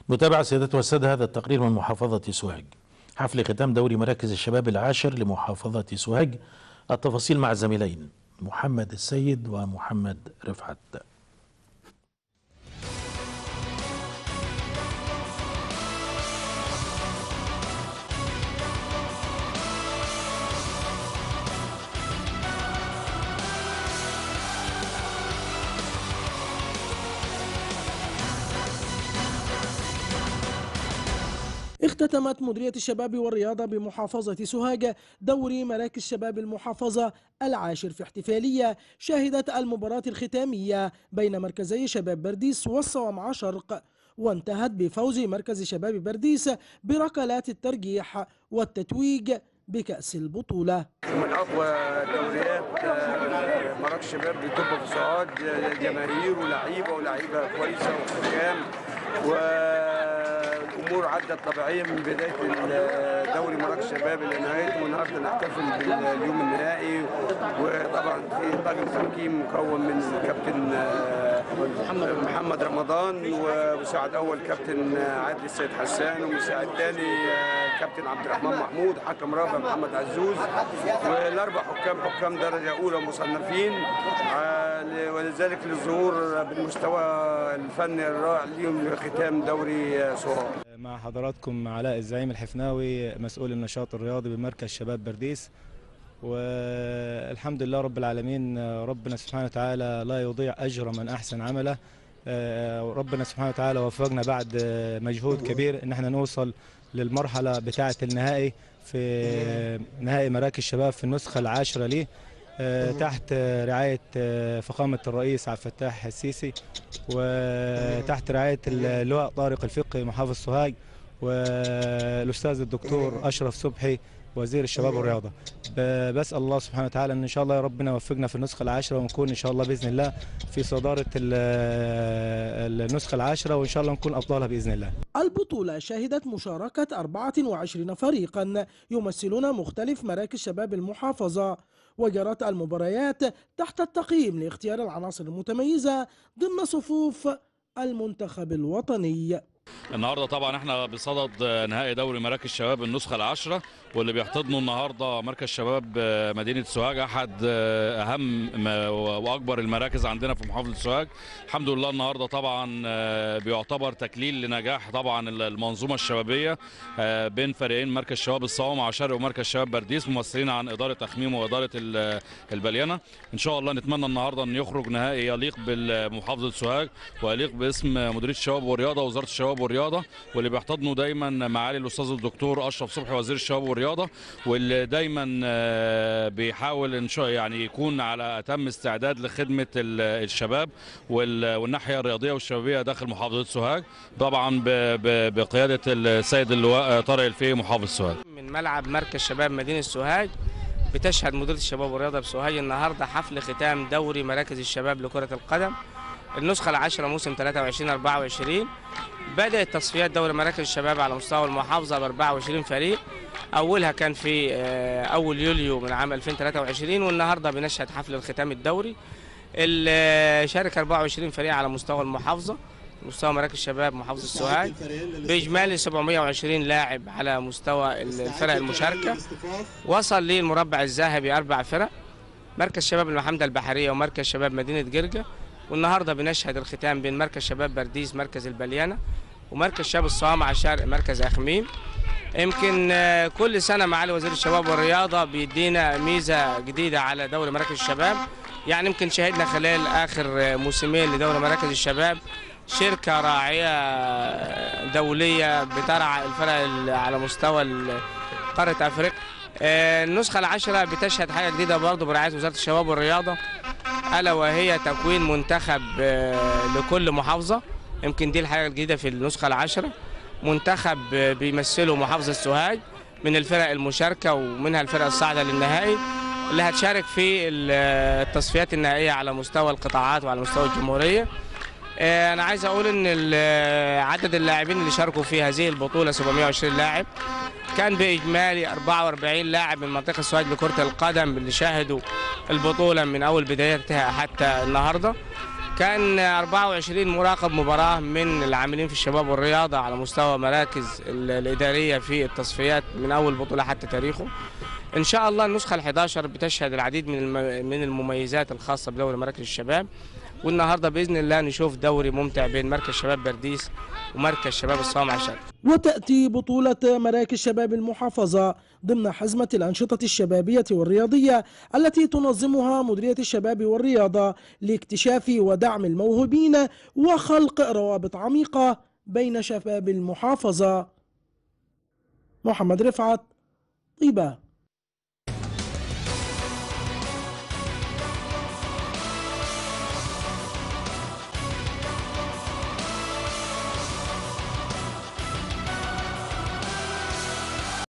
متابعة سيادتي والسادة هذا التقرير من محافظة سوهاج حفل ختام دوري مراكز الشباب العاشر لمحافظة سوهاج التفاصيل مع الزميلين محمد السيد ومحمد رفعت اختتمت مديرية الشباب والرياضة بمحافظة سوهاج دوري مراكز شباب المحافظة العاشر في احتفالية شهدت المباراة الختامية بين مركزي شباب برديس والصوامعة شرق وانتهت بفوز مركز شباب برديس بركلات الترجيح والتتويج بكأس البطولة من اقوى دوريات آه، مراكز الشباب بتبقى في سوهاج آه، جماهير ولاعيبه ولاعيبه كويسه وحكام والامور عدت طبيعيه من بدايه ال- دوري مراكز الشباب الى نهايته والنهارده نحتفل باليوم النهائي وطبعا في طاقم تحكيم مكون من الكابتن آه، محمد رمضان ومساعد اول كابتن آه، عادل السيد حسان ومساعد ثاني آه، كابتن عبد الرحمن محمود حكم رابع محمد عزوز والاربع حكام حكام درجه اولى مصنفين آه، ل- ولذلك للظهور بالمستوى الفني الرائع ليهم لختام دوري آه، سوهاج مع حضراتكم علاء الزعيم الحفناوي مسؤول النشاط الرياضي بمركز شباب برديس والحمد لله رب العالمين ربنا سبحانه وتعالى لا يضيع أجر من أحسن عمله آه، ربنا سبحانه وتعالى وفقنا بعد مجهود كبير ان احنا نوصل للمرحلة بتاعة النهائي في نهائي مراكز الشباب في النسخة العاشرة ليه آه، تحت رعاية آه، فخامة الرئيس عبد الفتاح السيسي وتحت رعاية اللواء طارق الفقي محافظ سوهاج والأستاذ الدكتور أشرف صبحي وزير الشباب والرياضة ب- بسأل الله سبحانه وتعالى أن إن شاء الله ربنا يوفقنا في النسخة العاشرة ونكون إن شاء الله بإذن الله في صدارة ال- النسخة العاشرة وإن شاء الله نكون أفضلها بإذن الله البطولة شهدت مشاركة 24 فريقا يمثلون مختلف مراكز شباب المحافظة وجرت المباريات تحت التقييم لاختيار العناصر المتميزة ضمن صفوف المنتخب الوطني النهارده طبعا احنا بصدد نهائي دوري مراكز شباب النسخه العاشره واللي بيحتضنه النهارده مركز شباب مدينه سوهاج احد اهم ما- واكبر المراكز عندنا في محافظه سوهاج الحمد لله النهارده طبعا بيعتبر تكليل لنجاح طبعا المنظومه الشبابيه بين فريقين مركز شباب الصوامع شرق ومركز شباب برديس ممثلين عن اداره تخميم واداره ال- البليانه ان شاء الله نتمنى النهارده ان يخرج نهائي يليق بمحافظه سوهاج ويليق باسم مديريه الشباب والرياضه وزاره الشباب والرياضه واللي بيحتضنه دايما معالي الاستاذ الدكتور اشرف صبحي وزير الشباب والرياضه واللي دايما آه، بيحاول ان شاء يعني يكون على اتم استعداد لخدمه ال- الشباب وال- والناحيه الرياضيه والشبابيه داخل محافظه سوهاج طبعا ب- ب- بقياده السيد اللواء طارق الفي محافظ سوهاج من ملعب مركز شباب مدينة سوهاج بتشهد مديرية الشباب والرياضة بسوهاج النهاردة حفل ختام دوري مراكز الشباب لكرة القدم النسخة العاشرة موسم 23 24 بدأت تصفيات دوري مراكز الشباب على مستوى المحافظة ب 24 فريق أولها كان في آه، أول يوليو من عام 2023 والنهاردة بنشهد حفل الختام الدوري اللي شارك 24 فريق على مستوى المحافظة مستوى مراكز الشباب محافظة السوهاج بإجمالي 720 لاعب على مستوى الفرق المشاركة وصل للمربع الذهبي أربع فرق مركز شباب المحامدة البحرية ومركز شباب مدينة جرجة والنهاردة بنشهد الختام بين مركز شباب برديس مركز البليانة ومركز شباب الصوامع شرق مركز أخميم يمكن آه، كل سنة معالي وزير الشباب والرياضة بيدينا ميزة جديدة على دوري مراكز الشباب يعني يمكن شهدنا خلال آخر آه، موسمين لدوري مراكز الشباب شركة راعية دولية بترعى الفرق ال- على مستوى ال- قارة أفريقيا آه، النسخة العاشرة بتشهد حاجة جديدة برضه برعاية وزارة الشباب والرياضة ألا وهي تكوين منتخب آه، لكل محافظة يمكن دي الحاجة الجديدة في النسخة العاشرة منتخب آه، بيمثله محافظة سوهاج من الفرق المشاركة ومنها الفرق الصاعدة للنهائي اللي هتشارك في ال- التصفيات النهائية على مستوى القطاعات وعلى مستوى الجمهورية آه، أنا عايز أقول إن ال- عدد اللاعبين اللي شاركوا في هذه البطولة 720 لاعب كان بإجمالي 44 لاعب من منطقة سوهاج لكرة القدم اللي شاهدوا البطولة من أول بدايتها حتى النهاردة كان 24 مراقب مباراة من العاملين في الشباب والرياضة على مستوى مراكز ال- الإدارية في التصفيات من أول بطولة حتى تاريخه إن شاء الله النسخة ال11 بتشهد العديد من الم- من المميزات الخاصة بدوري مراكز الشباب والنهارده بإذن الله نشوف دوري ممتع بين مركز شباب برديس ومركز شباب الصومعة الشرقي وتأتي بطولة مراكز شباب المحافظة ضمن حزمة الأنشطة الشبابية والرياضية التي تنظمها مديرية الشباب والرياضة لاكتشاف ودعم الموهوبين وخلق روابط عميقة بين شباب المحافظة محمد رفعت طيبة